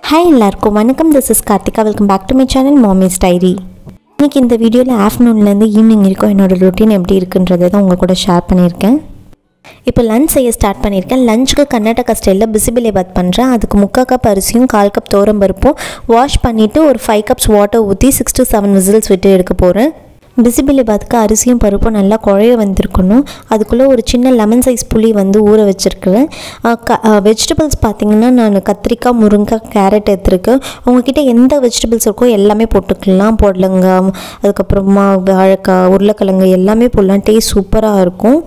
hi எல்லாருக்கும் வணக்கம் this is Karthika welcome back to my channel Mommy's Diary இன்னைக்கு இந்த வீடியோவில் ஆஃப்டர்நூன்லேருந்து ஈவினிங் வரைக்கும் என்னோட ரொட்டீன் எப்படி இருக்குன்றதை தான் உங்கள் கூட ஷேர் பண்ணியிருக்கேன் இப்போ லஞ்ச் செய்ய ஸ்டார்ட் பண்ணியிருக்கேன் லஞ்சுக்கு கர்நாடகா ஸ்டைலில் பிசிபிலே பாத் பண்ணுறேன் அதுக்கு முக்கால் கப் அரிசியும் கால் கப் தோரம் பருப்பும் வாஷ் பண்ணிவிட்டு ஒரு ஃபைவ் கப்ஸ் வாட்டர் ஊற்றி சிக்ஸ் டு செவன் விசில்ஸ் விட்டு எடுக்க போகிறேன் பிசிபிலி பாத்துக்கு அரிசியும் பருப்பும் நல்லா குழைய வந்திருக்கணும் அதுக்குள்ளே ஒரு சின்ன லெமன் சைஸ் புளி வந்து ஊற வச்சுருக்கிறேன் க வெஜிடபிள்ஸ் பார்த்தீங்கன்னா நான் கத்திரிக்காய் முருங்கைக்காய் கேரட் எடுத்துருக்கேன் உங்ககிட்ட எந்த வெஜிடபிள்ஸ் இருக்கோ எல்லாமே போட்டுக்கலாம் பொடலங்காய் அதுக்கப்புறமா வாழைக்காய் உருளைக்கிழங்கு எல்லாமே போடலாம் டேஸ்ட் சூப்பராக இருக்கும்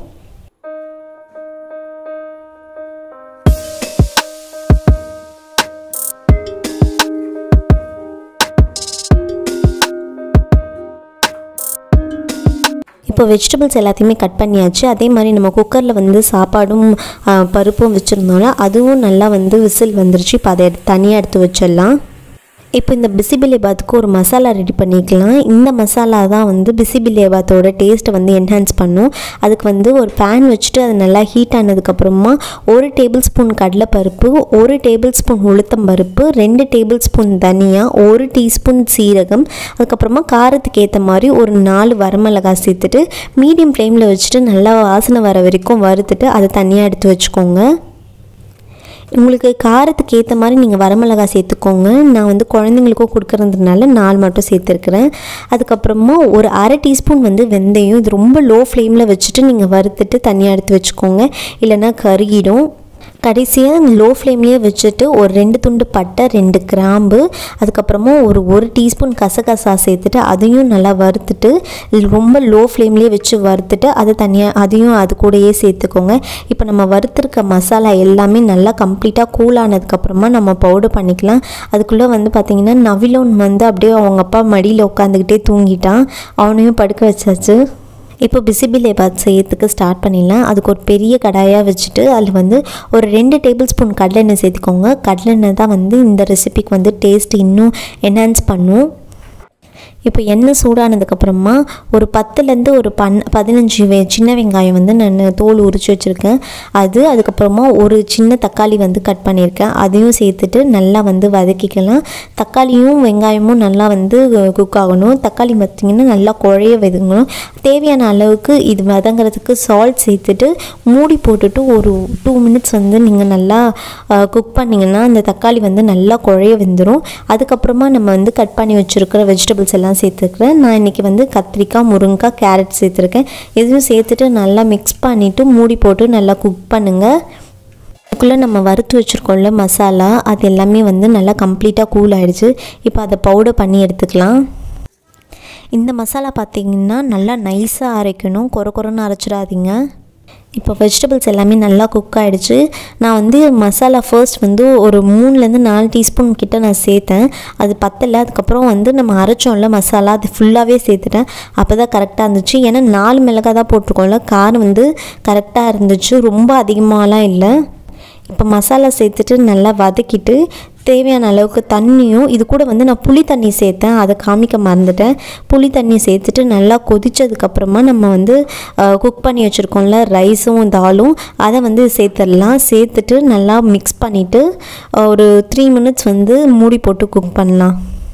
இப்போ வெஜிடபிள்ஸ் எல்லாத்தையுமே கட் பண்ணியாச்சு அதே மாதிரி நம்ம குக்கரில் வந்து சாப்பாடும் ஆ, பருப்பும் வச்சுருந்தோம்ல அதுவும் நல்லா வந்து விசில் வந்துருச்சு இப்போ அதை எடுத்து தனியாக எடுத்து வச்சிடலாம் இப்போ இந்த பிசிபிலேபாத்துக்கு ஒரு மசாலா ரெடி பண்ணிக்கலாம் இந்த மசாலா தான் வந்து பிசிபிலேபாத்தோட டேஸ்ட்டை வந்து என்ஹான்ஸ் பண்ணும் அதுக்கு வந்து ஒரு பேன் வச்சுட்டு அது நல்லா ஹீட் ஆனதுக்கப்புறமா ஒரு டேபிள் ஸ்பூன் கடலைப்பருப்பு ஒரு டேபிள் ஸ்பூன் உளுத்தம் பருப்பு ரெண்டு டேபிள் ஸ்பூன் தனியா ஒரு டீஸ்பூன் சீரகம் அதுக்கப்புறமா காரத்துக்கு ஏற்ற மாதிரி ஒரு நாலு வரமிளகாய் சேர்த்துட்டு மீடியம் ஃப்ளேமில் வச்சுட்டு நல்லா வாசனை வர வரைக்கும் வறுத்துட்டு அதை தனியாக எடுத்து வச்சுக்கோங்க உங்களுக்கு காரத்துக்கு ஏற்ற மாதிரி நீங்கள் வரமிளகாய் சேர்த்துக்கோங்க நான் வந்து குழந்தைங்களுக்கும் கொடுக்கறதுனால நாலு மட்டும் சேர்த்துருக்குறேன் அதுக்கப்புறமா ஒரு அரை டீஸ்பூன் வந்து வெந்தயம் இது ரொம்ப லோ ஃப்ளேமில் வச்சுட்டு நீங்கள் வறுத்துட்டு தனியாக எடுத்து வச்சுக்கோங்க இல்லைன்னா கருகிடும் கடைசியாக லோ ஃப்ளேம்லேயே வச்சுட்டு ஒரு ரெண்டு துண்டு பட்டை ரெண்டு கிராம்பு அதுக்கப்புறமா ஒரு ஒரு டீஸ்பூன் கசகசா சேர்த்துட்டு அதையும் நல்லா வறுத்துட்டு ரொம்ப லோ ஃப்ளேம்லேயே வச்சு வறுத்துட்டு அதை தனியாக அதையும் அது கூடயே சேர்த்துக்கோங்க இப்போ நம்ம வறுத்துருக்க மசாலா எல்லாமே நல்லா கம்ப்ளீட்டாக கூல் ஆனதுக்கப்புறமா நம்ம பவுடர் பண்ணிக்கலாம் அதுக்குள்ளே வந்து பார்த்திங்கன்னா நவிலோன் வந்து அப்படியே அவங்க அப்பா மடியில் உட்காந்துக்கிட்டே தூங்கிட்டான் அவனையும் படுக்க வச்சாச்சு இப்போ பிசிபிலே பாத் செய்யறதுக்கு ஸ்டார்ட் பண்ணிடலாம் அதுக்கு ஒரு பெரிய கடாயாக வச்சுட்டு அதில் வந்து ஒரு ரெண்டு டேபிள் ஸ்பூன் கடலெண்ணெய் சேர்த்துக்கோங்க கடலெண்ணெய் தான் வந்து இந்த ரெசிபிக்கு வந்து டேஸ்ட் இன்னும் என்ஹான்ஸ் பண்ணும் இப்போ எண்ணெய் சூடானதுக்கப்புறமா ஒரு பத்துலேருந்து ஒரு பன் பதினஞ்சு வெ சின்ன வெங்காயம் வந்து நான் தோல் உரிச்சு வச்சுருக்கேன் அது அதுக்கப்புறமா ஒரு சின்ன தக்காளி வந்து கட் பண்ணியிருக்கேன் அதையும் சேர்த்துட்டு நல்லா வந்து வதக்கிக்கலாம் தக்காளியும் வெங்காயமும் நல்லா வந்து குக் ஆகணும் தக்காளி பார்த்திங்கன்னா நல்லா குழைய வதங்கணும் தேவையான அளவுக்கு இது வதங்குறதுக்கு சால்ட் சேர்த்துட்டு மூடி போட்டுட்டு ஒரு டூ மினிட்ஸ் வந்து நீங்கள் நல்லா குக் பண்ணிங்கன்னா அந்த தக்காளி வந்து நல்லா குழைய வெந்துடும் அதுக்கப்புறமா நம்ம வந்து கட் பண்ணி வச்சுருக்கிற வெஜிடபிள்ஸ் எல்லாம் சேர்த்துக்கிறேன் நான் இன்றைக்கி வந்து கத்திரிக்காய் முருங்கைக்காய் கேரட் சேர்த்துருக்கேன் இதையும் சேர்த்துட்டு நல்லா மிக்ஸ் பண்ணிவிட்டு மூடி போட்டு நல்லா குக் பண்ணுங்கள் அதுக்குள்ளே நம்ம வறுத்து வச்சுருக்கோம்ல மசாலா அது எல்லாமே வந்து நல்லா கம்ப்ளீட்டாக கூல் ஆயிடுச்சு இப்போ அதை பவுடர் பண்ணி எடுத்துக்கலாம் இந்த மசாலா பார்த்தீங்கன்னா நல்லா நைஸாக அரைக்கணும் கொர கொரன்னு அரைச்சிடாதீங்க இப்போ வெஜிடபிள்ஸ் எல்லாமே நல்லா குக் ஆகிடுச்சு நான் வந்து மசாலா ஃபர்ஸ்ட் வந்து ஒரு மூணுலேருந்து நாலு டீஸ்பூன் கிட்ட நான் சேர்த்தேன் அது பத்தலை அதுக்கப்புறம் வந்து நம்ம அரைச்சோம்ல மசாலா அது ஃபுல்லாகவே சேர்த்துட்டேன் அப்போ தான் கரெக்டாக இருந்துச்சு ஏன்னா நாலு மிளகாய் தான் போட்டிருக்கோம்ல காரம் வந்து கரெக்டாக இருந்துச்சு ரொம்ப அதிகமாகலாம் இல்லை இப்போ மசாலா சேர்த்துட்டு நல்லா வதக்கிட்டு தேவையான அளவுக்கு தண்ணியும் இது கூட வந்து நான் புளி தண்ணி சேர்த்தேன் அதை காமிக்க மறந்துட்டேன் புளி தண்ணி சேர்த்துட்டு நல்லா கொதிச்சதுக்கப்புறமா நம்ம வந்து குக் பண்ணி வச்சுருக்கோம்ல ரைஸும் தாலும் அதை வந்து சேர்த்துடலாம் சேர்த்துட்டு நல்லா மிக்ஸ் பண்ணிவிட்டு ஒரு த்ரீ மினிட்ஸ் வந்து மூடி போட்டு குக் பண்ணலாம்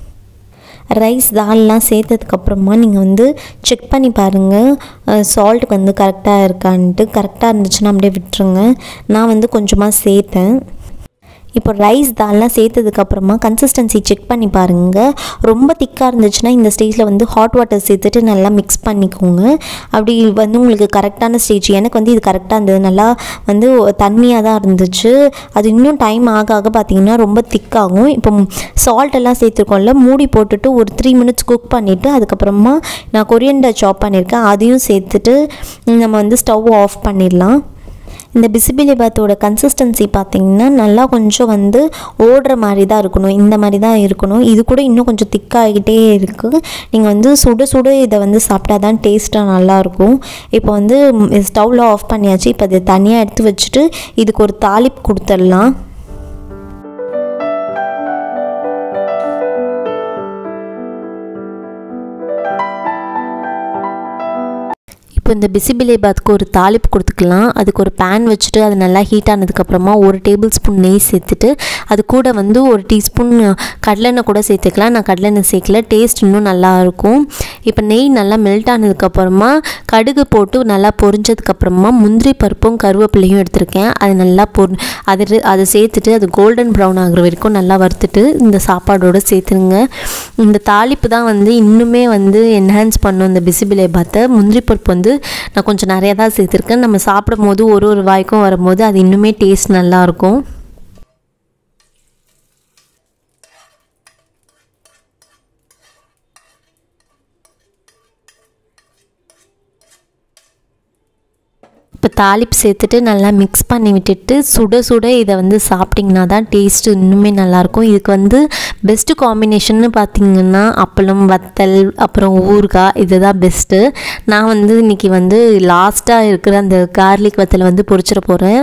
ரைஸ் தால்லாம் சேர்த்ததுக்கப்புறமா நீங்கள் வந்து செக் பண்ணி பாருங்கள் சால்ட் வந்து கரெக்டாக இருக்கான்ட்டு கரெக்டாக இருந்துச்சுன்னா அப்படியே விட்டுருங்க நான் வந்து கொஞ்சமாக சேர்த்தேன் இப்போ ரைஸ் தால்லாம் சேர்த்ததுக்கப்புறமா கன்சிஸ்டன்சி செக் பண்ணி பாருங்கள் ரொம்ப திக்காக இருந்துச்சுன்னா இந்த ஸ்டேஜில் வந்து ஹாட் வாட்டர் சேர்த்துட்டு நல்லா மிக்ஸ் பண்ணிக்கோங்க அப்படி வந்து உங்களுக்கு கரெக்டான ஸ்டேஜ் எனக்கு வந்து இது கரெக்டாக இருந்தது நல்லா வந்து தண்ணியாக தான் இருந்துச்சு அது இன்னும் டைம் ஆக ஆக பார்த்தீங்கன்னா ரொம்ப திக்காகும் இப்போ சால்ட் எல்லாம் சேர்த்துருக்கோம்ல மூடி போட்டுட்டு ஒரு த்ரீ மினிட்ஸ் குக் பண்ணிவிட்டு அதுக்கப்புறமா நான் கொரியண்டர் சாப் பண்ணியிருக்கேன் அதையும் சேர்த்துட்டு நம்ம வந்து ஸ்டவ் ஆஃப் பண்ணிடலாம் இந்த பிசிபிலிபாத்தோட கன்சிஸ்டன்சி பார்த்தீங்கன்னா நல்லா கொஞ்சம் வந்து ஓடுற மாதிரி தான் இருக்கணும் இந்த மாதிரி தான் இருக்கணும் இது கூட இன்னும் கொஞ்சம் திக்காகிட்டே இருக்குது நீங்கள் வந்து சுட சுட இதை வந்து சாப்பிட்டா தான் டேஸ்ட்டாக நல்லாயிருக்கும் இப்போ வந்து ஸ்டவ்வில் ஆஃப் பண்ணியாச்சு இப்போ அதை தனியாக எடுத்து வச்சுட்டு இதுக்கு ஒரு தாளிப்பு கொடுத்துடலாம் இப்போ இந்த பிசிபிலே பாத்துக்கு ஒரு தாளிப்பு கொடுத்துக்கலாம் அதுக்கு ஒரு பேன் வச்சுட்டு அது நல்லா ஹீட் ஆனதுக்கப்புறமா ஒரு டேபிள் ஸ்பூன் நெய் சேர்த்துட்டு அது கூட வந்து ஒரு டீஸ்பூன் கடலெண்ணெய் கூட சேர்த்துக்கலாம் நான் கடலெண்ணெய் சேர்க்கல டேஸ்ட் இன்னும் நல்லா இருக்கும் இப்போ நெய் நல்லா மெல்ட் ஆனதுக்கப்புறமா கடுகு போட்டு நல்லா பொரிஞ்சதுக்கப்புறமா முந்திரி பருப்பும் கருவேப்பிலையும் எடுத்திருக்கேன் அது நல்லா பொரி அது அதை சேர்த்துட்டு அது கோல்டன் ப்ரௌன் ஆகுற வரைக்கும் நல்லா வறுத்துட்டு இந்த சாப்பாடோடு சேர்த்துருங்க இந்த தாளிப்பு தான் வந்து இன்னுமே வந்து என்ஹான்ஸ் பண்ணும் இந்த பிசிபிலே பாத்தை முந்திரி பருப்பு வந்து நான் கொஞ்சம் நிறையா தான் சேர்த்துருக்கேன் நம்ம சாப்பிடும் போது ஒரு ஒரு வாய்க்கும் வரும்போது அது இன்னுமே டேஸ்ட் நல்லாயிருக்கும் இப்போ தாளிப்பு சேர்த்துட்டு நல்லா மிக்ஸ் பண்ணி விட்டுட்டு சுட சுட இதை வந்து சாப்பிட்டிங்கன்னா தான் டேஸ்ட்டு இன்னுமே நல்லாயிருக்கும் இதுக்கு வந்து பெஸ்ட்டு காம்பினேஷன்னு பார்த்தீங்கன்னா அப்பளம் வத்தல் அப்புறம் ஊறுகாய் இதுதான் பெஸ்ட்டு நான் வந்து இன்றைக்கி வந்து லாஸ்ட்டாக இருக்கிற அந்த கார்லிக் வத்தலை வந்து பொரிச்சிட போகிறேன்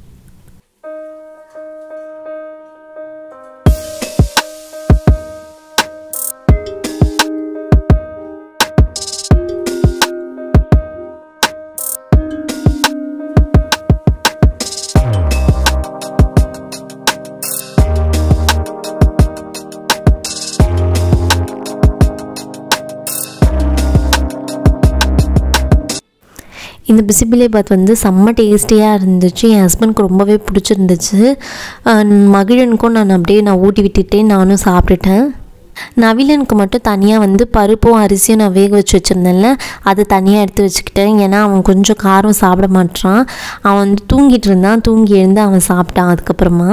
இந்த பிசிபிலே பாத் வந்து செம்ம டேஸ்டியாக இருந்துச்சு என் ஹஸ்பண்ட்க்கு ரொம்பவே பிடிச்சிருந்துச்சு மகிழனுக்கும் நான் அப்படியே நான் ஊட்டி விட்டுட்டேன் நானும் சாப்பிட்டுட்டேன் நவிலனுக்கு மட்டும் தனியாக வந்து பருப்பும் அரிசியும் நான் வேக வச்சு வச்சுருந்தேன்ல அதை தனியாக எடுத்து வச்சுக்கிட்டேன் ஏன்னா அவன் கொஞ்சம் காரம் சாப்பிட மாட்டான் அவன் வந்து தூங்கிட்டு இருந்தான் தூங்கி எழுந்து அவன் சாப்பிட்டான் அதுக்கப்புறமா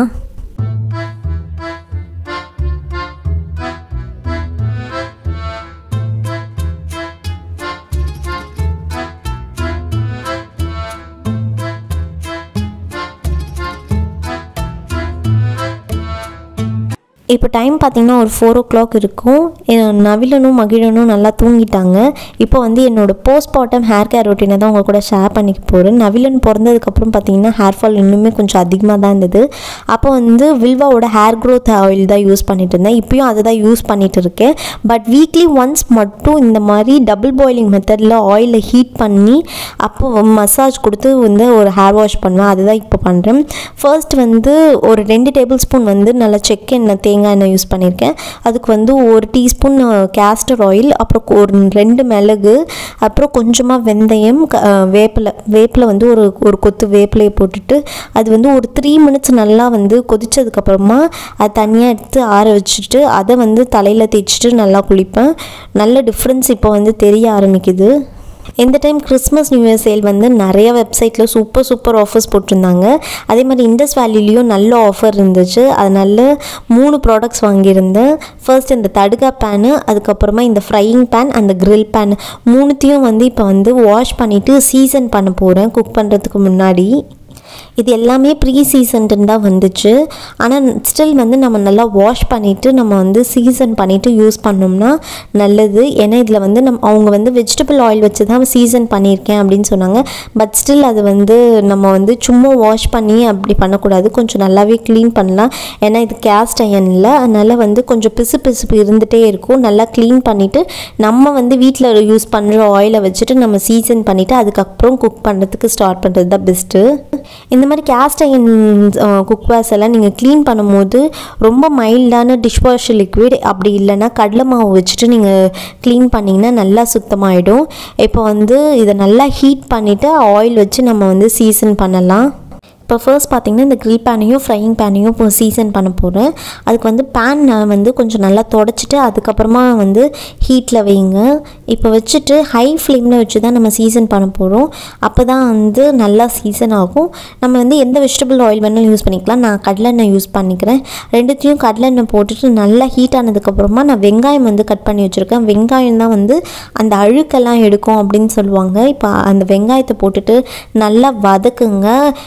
இப்போ டைம் பார்த்திங்கன்னா ஒரு ஃபோர் ஓ கிளாக் இருக்கும் என் நவிலனும் மகிழனும் நல்லா தூங்கிட்டாங்க இப்போ வந்து என்னோடய போஸ்ட் பார்ட்டம் ஹேர் கேர் ரொட்டீனை தான் உங்கள் கூட ஷேர் பண்ணிக்க போகிறேன் நவிலன் பிறந்ததுக்கப்புறம் பார்த்தீங்கன்னா ஹேர் ஃபால் இன்னுமே கொஞ்சம் அதிகமாக தான் இருந்தது அப்போ வந்து வில்வாவோட ஹேர் க்ரோத் ஆயில் தான் யூஸ் பண்ணிட்டு இருந்தேன் இப்போயும் அதை தான் யூஸ் பண்ணிட்டு இருக்கேன் பட் வீக்லி ஒன்ஸ் மட்டும் இந்த மாதிரி டபுள் பாயிலிங் மெத்தடில் ஆயிலை ஹீட் பண்ணி அப்போ மசாஜ் கொடுத்து வந்து ஒரு ஹேர் வாஷ் பண்ணுவேன் அதுதான் இப்போ பண்ணுறேன் ஃபர்ஸ்ட் வந்து ஒரு ரெண்டு டேபிள் ஸ்பூன் வந்து நல்லா செக் எண்ணெய் தேங்காய் எண்ணெய் யூஸ் பண்ணியிருக்கேன் அதுக்கு வந்து ஒரு டீஸ்பூன் கேஸ்டர் ஆயில் அப்புறம் ஒரு ரெண்டு மிளகு அப்புறம் கொஞ்சமாக வெந்தயம் க- வேப்பிலை வேப்பிலை வந்து ஒரு ஒரு கொத்து வேப்பிலையை போட்டுட்டு அது வந்து ஒரு த்ரீ மினிட்ஸ் நல்லா வந்து கொதிச்சதுக்கப்புறமா அது தனியாக எடுத்து ஆற வச்சுட்டு அதை வந்து தலையில் தேய்ச்சிட்டு நல்லா குளிப்பேன் நல்ல டிஃப்ரென்ஸ் இப்போ வந்து தெரிய ஆரம்பிக்குது இந்த time Christmas new year sale வந்து நிறைய வெப்சைட்டில் சூப்பர் சூப்பர் ஆஃபர்ஸ் போட்டிருந்தாங்க அதே மாதிரி இண்டஸ் வேல்யூலேயும் நல்ல ஆஃபர் இருந்துச்சு அதனால மூணு ப்ராடக்ட்ஸ் வாங்கியிருந்தேன் ஃபர்ஸ்ட் இந்த தடுகா பேனு அதுக்கப்புறமா இந்த ஃப்ரையிங் பேன் அந்த grill பேன் மூணுத்தையும் வந்து இப்போ வந்து வாஷ் பண்ணிவிட்டு சீசன் பண்ண போகிறேன் குக் பண்ணுறதுக்கு முன்னாடி இது எல்லாமே ப்ரீ சீசன்டுன்னு தான் வந்துச்சு ஆனால் ஸ்டில் வந்து நம்ம நல்லா வாஷ் பண்ணிவிட்டு நம்ம வந்து சீசன் பண்ணிவிட்டு யூஸ் பண்ணோம்னா நல்லது ஏன்னா இதில் வந்து நம் அவங்க வந்து வெஜிடபிள் ஆயில் வச்சு தான் சீசன் பண்ணியிருக்கேன் அப்படின்னு சொன்னாங்க பட் ஸ்டில் அது வந்து நம்ம வந்து சும்மா வாஷ் பண்ணி அப்படி பண்ணக்கூடாது கொஞ்சம் நல்லாவே க்ளீன் பண்ணலாம் ஏன்னா இது கேஸ்ட் அயனில் அதனால் வந்து கொஞ்சம் பிசு பிசுப்பு இருந்துகிட்டே இருக்கும் நல்லா க்ளீன் பண்ணிவிட்டு நம்ம வந்து வீட்டில் யூஸ் பண்ணுற ஆயிலை வச்சுட்டு நம்ம சீசன் பண்ணிவிட்டு அதுக்கப்புறம் குக் பண்ணுறதுக்கு ஸ்டார்ட் பண்ணுறது தான் பெஸ்ட்டு இந்த மாதிரி கேஸ்ட் அயன் குக்வேர்ஸ் எல்லாம் நீங்கள் க்ளீன் பண்ணும்போது ரொம்ப மைல்டான டிஷ் வாஷ் லிக்விட் அப்படி இல்லைன்னா கடலை மாவு வச்சுட்டு நீங்கள் க்ளீன் பண்ணிங்கன்னா நல்லா சுத்தமாயிடும் இப்போ வந்து இதை நல்லா ஹீட் பண்ணிவிட்டு ஆயில் வச்சு நம்ம வந்து சீசன் பண்ணலாம் இப்போ ஃபர்ஸ்ட் பார்த்தீங்கன்னா இந்த grill பேனையும் ஃப்ரையிங் பேனையும் இப்போ சீசன் பண்ண போகிறேன் அதுக்கு வந்து பேன் வந்து கொஞ்சம் நல்லா தொடச்சிட்டு அதுக்கப்புறமா வந்து ஹீட்டில் வைங்க இப்போ வச்சுட்டு ஹை ஃப்ளேமில் வச்சு தான் நம்ம சீசன் பண்ண போகிறோம் அப்போ தான் வந்து நல்லா சீசன் ஆகும் நம்ம வந்து எந்த வெஜிடபிள் ஆயில் வேணாலும் யூஸ் பண்ணிக்கலாம் நான் கடலெண்ணெய் யூஸ் பண்ணிக்கிறேன் ரெண்டுத்தையும் கடலெண்ணெய் போட்டுட்டு நல்லா ஹீட் ஆனதுக்கப்புறமா நான் வெங்காயம் வந்து கட் பண்ணி வச்சுருக்கேன் வெங்காயம் தான் வந்து அந்த அழுக்கெல்லாம் எடுக்கும் அப்படின்னு சொல்லுவாங்க இப்போ அந்த வெங்காயத்தை போட்டுட்டு நல்லா வதக்குங்க இந்த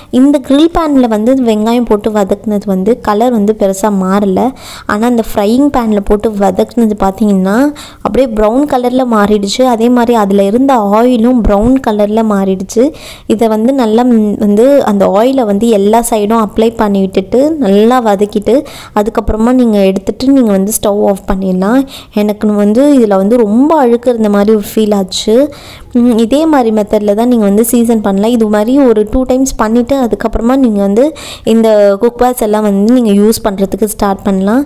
க்ரில் பேனில் வந்து வெங்காயம் போட்டு வதக்குனது வந்து கலர் வந்து பெருசாக மாறல ஆனால் அந்த ஃப்ரையிங் பேனில் போட்டு வதக்குனது பார்த்தீங்கன்னா அப்படியே ப்ரௌன் கலரில் மாறிடுச்சு அதே மாதிரி அதில் இருந்த ஆயிலும் ப்ரௌன் கலரில் மாறிடுச்சு இதை வந்து நல்லா ம், வந்து அந்த ஆயிலை வந்து எல்லா சைடும் அப்ளை பண்ணி விட்டுட்டு நல்லா வதக்கிட்டு அதுக்கப்புறமா நீங்கள் எடுத்துட்டு நீங்கள் வந்து ஸ்டவ் ஆஃப் பண்ணிடலாம் எனக்கு வந்து இதில் வந்து ரொம்ப அழுக்கு இருந்த மாதிரி ஒரு ஃபீல் ஆச்சு ம், இதே மாதிரி மெத்தடில் தான் நீங்கள் வந்து சீசன் பண்ணலாம் இது மாதிரி ஒரு டூ டைம்ஸ் பண்ணிவிட்டு அதுக்கப்புறமா நீங்கள் வந்து இந்த குக்வேர்ஸ் எல்லாம் வந்து நீங்கள் யூஸ் பண்ணுறதுக்கு ஸ்டார்ட் பண்ணலாம்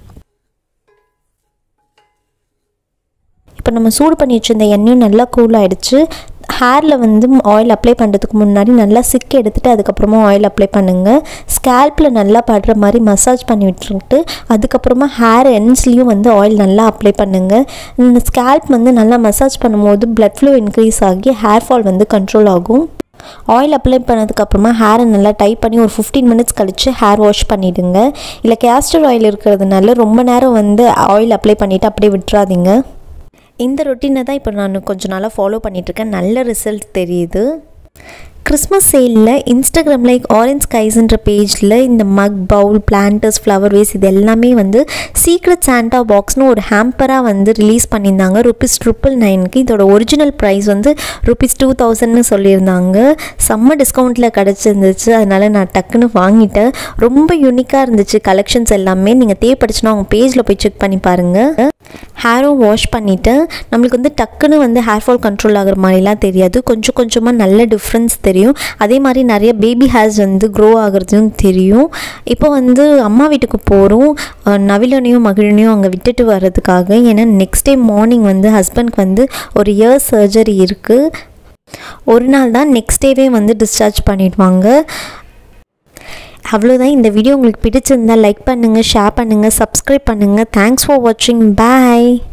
இப்போ நம்ம சூடு பண்ணி வச்சிருந்த எண்ணெயும் நல்லா கூல் ஆயிடுச்சு ஹேரில் வந்து ஆயில் அப்ளை பண்ணுறதுக்கு முன்னாடி நல்லா சிக்கு எடுத்துகிட்டு அதுக்கப்புறமா ஆயில் அப்ளை பண்ணுங்கள் ஸ்கேல்பில் நல்லா படுற மாதிரி மசாஜ் பண்ணி விட்டுட்டு அதுக்கப்புறமா ஹேர் எண்ட்ஸ்லேயும் வந்து ஆயில் நல்லா அப்ளை பண்ணுங்கள் இந்த ஸ்கேல்ப் வந்து நல்லா மசாஜ் பண்ணும்போது blood flow இன்க்ரீஸ் ஆகி ஹேர் ஃபால் வந்து கண்ட்ரோல் ஆகும் ஆயில் அப்ளை பண்ணதுக்கப்புறமா ஹேரை நல்லா டைப் பண்ணி ஒரு ஃபிஃப்டீன் மினிட்ஸ் கழித்து ஹேர் வாஷ் பண்ணிவிடுங்க இல்லை கேஸ்டர் ஆயில் இருக்கிறதுனால ரொம்ப நேரம் வந்து ஆயில் அப்ளை பண்ணிவிட்டு அப்படியே விட்டுறாதீங்க இந்த ரொட்டீனை தான் இப்போ நான் கொஞ்ச நாளாக ஃபாலோ பண்ணிகிட்ருக்கேன் நல்ல ரிசல்ட் தெரியுது கிறிஸ்மஸ் சேலில் இன்ஸ்டாகிராமில் ஆரஞ்ச் ஸ்கைஸ்ன்ற பேஜில் இந்த mug bowl planters flower vase இது எல்லாமே வந்து சீக்ரெட் சாண்டா பாக்ஸ்னு ஒரு ஹேம்பராக வந்து ரிலீஸ் பண்ணியிருந்தாங்க ருபீஸ் ட்ரிபிள் நைனுக்கு இதோட ஒரிஜினல் ப்ரைஸ் வந்து ருபீஸ் டூ தௌசண்ட்னு சொல்லியிருந்தாங்க செம்ம டிஸ்கவுண்ட்டில் கிடச்சிருந்துச்சு அதனால் நான் டக்குன்னு வாங்கிட்டேன் ரொம்ப யூனிக்காக இருந்துச்சு கலெக்ஷன்ஸ் எல்லாமே நீங்கள் தேவைப்படுச்சுன்னா அவங்க பேஜில் போய் செக் பண்ணி பாருங்கள் ஹேரும் வாஷ் பண்ணிவிட்டு நம்மளுக்கு வந்து டக்குன்னு வந்து ஹேர் ஃபால் கண்ட்ரோல் ஆகிற மாதிரிலாம் தெரியாது கொஞ்சம் கொஞ்சமாக நல்ல டிஃப்ரென்ஸ் தெரியும் அதே மாதிரி நிறைய பேபி ஹேர்ஸ் வந்து க்ரோ ஆகுறதும் தெரியும் இப்போ வந்து அம்மா வீட்டுக்கு போகிறோம் நவிலனையும் மகிழனையும் அங்கே விட்டுட்டு வர்றதுக்காக ஏன்னா நெக்ஸ்ட் டே மார்னிங் வந்து ஹஸ்பண்ட்க்கு வந்து ஒரு இயர் சர்ஜரி இருக்குது ஒரு நாள் தான் நெக்ஸ்ட் டேவே வந்து டிஸ்சார்ஜ் பண்ணிடுவாங்க அவ்வளோதான் இந்த வீடியோ உங்களுக்கு பிடிச்சிருந்தா லைக் பண்ணுங்கள் ஷேர் பண்ணுங்கள் சப்ஸ்கிரைப் பண்ணுங்கள் தேங்க்ஸ் ஃபார் வாட்சிங் பாய்